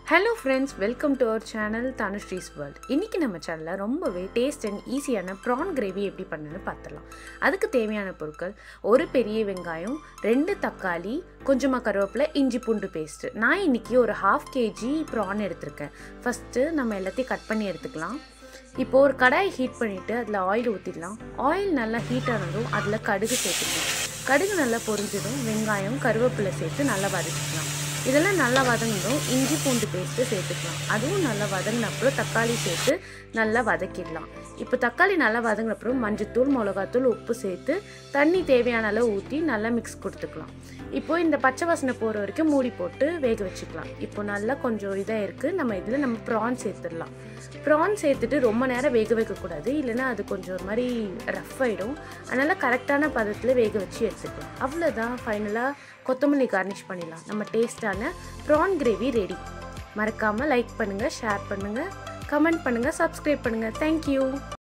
hello friends welcome to our channel Dhanushree's world இன்றைக்கி நம்ம சேனலில் ரொம்பவே டேஸ்ட் அண்ட் ஈஸியான ப்ரான் கிரேவி எப்படி பண்ணுன்னு பார்த்துடலாம் அதுக்கு தேவையான பொருட்கள் ஒரு பெரிய வெங்காயம் ரெண்டு தக்காளி கொஞ்சமாக கருவேப்பிலை இஞ்சி பூண்டு பேஸ்ட்டு நான் இன்றைக்கி ஒரு ஹாஃப் கேஜி ப்ரான் எடுத்திருக்கேன் ஃபஸ்ட்டு நம்ம எல்லாத்தையும் கட் பண்ணி எடுத்துக்கலாம் இப்போ ஒரு கடாய் ஹீட் பண்ணிவிட்டு அதில் ஆயில் ஊற்றிடலாம் ஆயில் நல்லா ஹீட் ஆனதும் அதில் கடுகு சேர்த்துக்கலாம் கடுகு நல்லா பொரிஞ்சதும் வெங்காயம் கருவேப்பிலை சேர்த்து நல்லா வதக்கிக்கலாம் இதெல்லாம் நல்லா வதங்கணும் இஞ்சி பூண்டு பேஸ்ட்டு சேர்த்துக்கலாம் அதுவும் நல்லா வதங்கின அப்புறம் தக்காளி சேர்த்து நல்லா வதக்கிடலாம் இப்போ தக்காளி நல்லா வதங்கின அப்புறம் மஞ்சத்தூள் மிளகாத்தூள் உப்பு சேர்த்து தண்ணி தேவையான அளவு ஊற்றி நல்லா மிக்ஸ் கொடுத்துக்கலாம் இப்போ இந்த பச்சை வாசனை போகிற வரைக்கும் மூடி போட்டு வேக வச்சுக்கலாம் இப்போ நல்லா கொஞ்சம் இதாக இருக்குது நம்ம இதில் நம்ம ப்ரான் சேர்த்துடலாம் ப்ரான் சேர்த்துட்டு ரொம்ப நேரம் வேக வைக்கக்கூடாது இல்லைன்னா அது கொஞ்சம் ஒரு மாதிரி ரஃப் ஆகிடும் அதனால் கரெக்டான பதத்தில் வேக வச்சு எடுத்துக்கலாம் அவ்வளோதான் ஃபைனலாக கொத்தமல்லி கார்னிஷ் பண்ணிடலாம் நம்ம டேஸ்ட்டான ப்ரான் கிரேவி ரெடி மறக்காமல் லைக் பண்ணுங்கள் ஷேர் பண்ணுங்கள் கமெண்ட் பண்ணுங்கள் சப்ஸ்கிரைப் பண்ணுங்கள் தேங்க்யூ